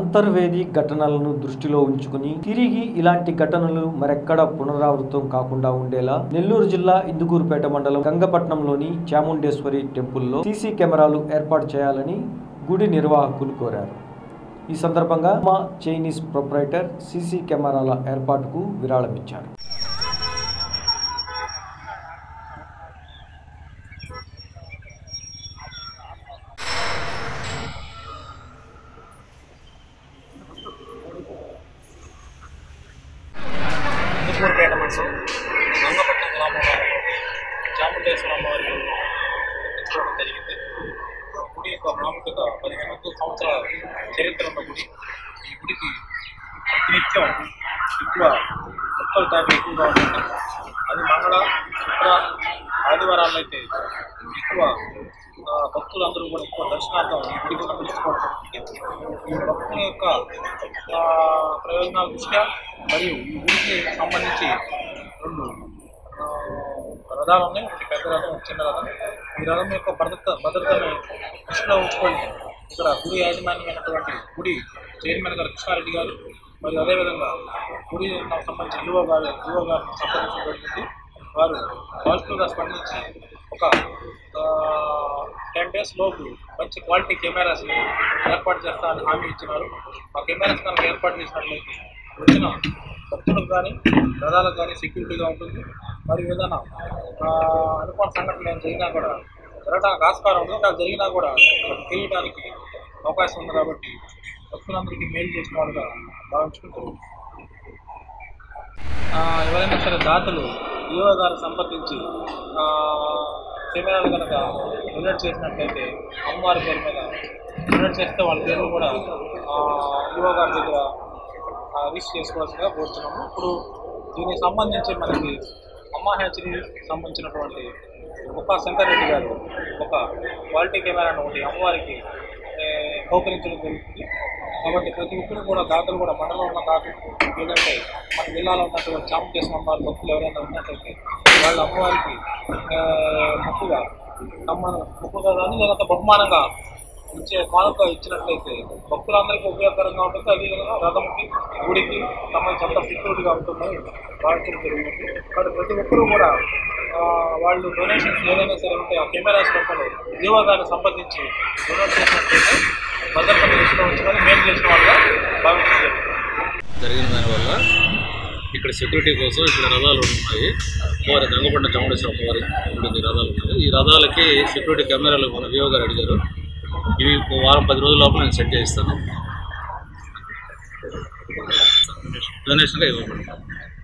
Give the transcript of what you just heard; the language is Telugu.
అంతర్వేది ఘటనలను దృష్టిలో ఉంచుకుని తిరిగి ఇలాంటి ఘటనలు మరెక్కడా పునరావృతం కాకుండా ఉండేలా నెల్లూరు జిల్లా ఇందుకూరుపేట మండలం గంగపట్నంలోని చాముండేశ్వరి టెంపుల్లో సీసీ కెమెరాలు ఏర్పాటు చేయాలని గుడి నిర్వాహకులు కోరారు ఈ సందర్భంగా మా చైనీస్ ప్రొపరైటర్ సీసీ కెమెరాల ఏర్పాటుకు విరాళమిచ్చారు ఇందుకూరుపేట మండలం గంగపట్నం గ్రామంలో చాముండేశ్వర అమ్మవారి తెచ్చుకోవడం జరిగింది గుడి యొక్క ప్రాముఖ్యత పదిహేను వందల సంవత్సరాల చరిత్ర ఉన్న గుడి ఈ గుడికి ప్రతినిత్యం ఎక్కువ భక్తుల తాకి ఎక్కువగా ఉంటుంది అది మంగళ శుక్ర ఆదివారాల్లో అయితే ఎక్కువ ఆ, భక్తులందరూ కూడా ఎక్కువ దర్శనార్థం ఈ గుడికి సందర్శించుకోవడం జరుగుతుంది ఈ భక్తుల యొక్క ఆ, ప్రయోజనాల దృష్ట్యా మరియు ఈ గుడికి సంబంధించి రెండు ఆ, రథాలు ఉన్నాయి ఒకటి పెద్ద రథం ఒకటి చిన్న రథం ఈ రథం యొక్క భద్రత భద్రతను దృష్టిలో ఉంచుకొని ఇక్కడ గుడి యాజమాన్యమైనటువంటి గుడి చైర్మన్ గారు కృష్ణారెడ్డి గారు మరియు అదేవిధంగా గుడి నాకు సంబంధించిన యువ గారు యువ గారిని సంప్రదించబడింది వారు పాజిటివ్గా స్పందించి ఒక టెన్ డేస్ లోపు మంచి క్వాలిటీ కెమెరాస్ని ఏర్పాటు చేస్తామని హామీ ఇచ్చినారు ఆ కెమెరాస్ కనుక ఏర్పాటు చేసినట్లయితే వచ్చిన భక్తులకు కానీ రథాలకు కానీ సెక్యూరిటీగా ఉంటుంది మరియు ఏదైనా ఆ, అనుకోని సంఘటన ఏం జరిగినా కూడా జరగడానికి ఆస్కారం ఉంది ఒకవేళ జరిగినా కూడా మనకు తెలియడానికి అవకాశం ఉంది కాబట్టి భక్తులందరికీ మేలు చేసిన వాళ్ళుగా భావించుకుంటారు ఆ, ఎవరైనా సరే దాతలు యువ గారు సంప్రదించి ఆ, కెమెరాలు కనుక డొనేట్ చేసినట్లయితే అమ్మవారి పేరు మీద డొనేట్ చేస్తే వాళ్ళ పేర్లు కూడా ఆ, యువ గారి దగ్గర ఆ, రిజిస్టర్ చేసుకోవాల్సిందిగా కోరుతున్నాము ఇప్పుడు దీనికి సంబంధించి మనకి అమ్మ హ్యాచరీ సంబంధించినటువంటి ఒక శంకర్ రెడ్డి గారు ఒక క్వాలిటీ కెమెరాను ఒకటి అమ్మవారికి ఏ, బహుకరించడం జరుగుతుంది కాబట్టి ప్రతి ఒక్కరు కూడా దాతలు కూడా మండలంలో ఉన్న దాతలు లేదంటే మన జిల్లాలో ఉన్నటువంటి చాముండేశ్వర అమ్మవారి భక్తులు ఎవరైనా ఉన్నట్లయితే వాళ్ళ అమ్మవారికి ఆ, మొక్కుగా సమ్మానం మొక్కుగా కానీ లేదంటే బహుమానంగా ఇచ్చే కానుక ఇచ్చినట్లయితే భక్తులందరికీ ఉపయోగకరంగా ఉంటుంది అదేవిధంగా రథంకి గుడికి సంబంధించి అంత సెక్యూరిటీగా ఉంటుందని భావించడం జరుగుతుంది కాబట్టి ప్రతి ఒక్కరూ కూడా ఆ, వాళ్ళు డొనేషన్స్ ఏదైనా సరే ఉంటే ఆ కెమెరాస్ రూపంలో జీవోగాన్ని సంబంధించి డొనేట్ చేసినట్లయితే భద్రతను దృష్టిలో ఉంచుకొని మేలు చేసిన వాళ్ళగా భావించడం జరుగుతుంది జరిగిన దానివల్ల ఇక్కడ సెక్యూరిటీ కోసం ఇక్కడ రథాలు ఉన్నాయి వారి గంగపట్న చాముండేశ్వర వారి గుడికి రథాలు ఉన్నాయి ఈ రథాలకి సెక్యూరిటీ కెమెరాలు మన వివో గారు అడిగారు ఇవి ఒక వారం పది రోజుల లోపల నేను సెట్ చేయిస్తాను డొనేషన్గా ఇవ్వబడతాను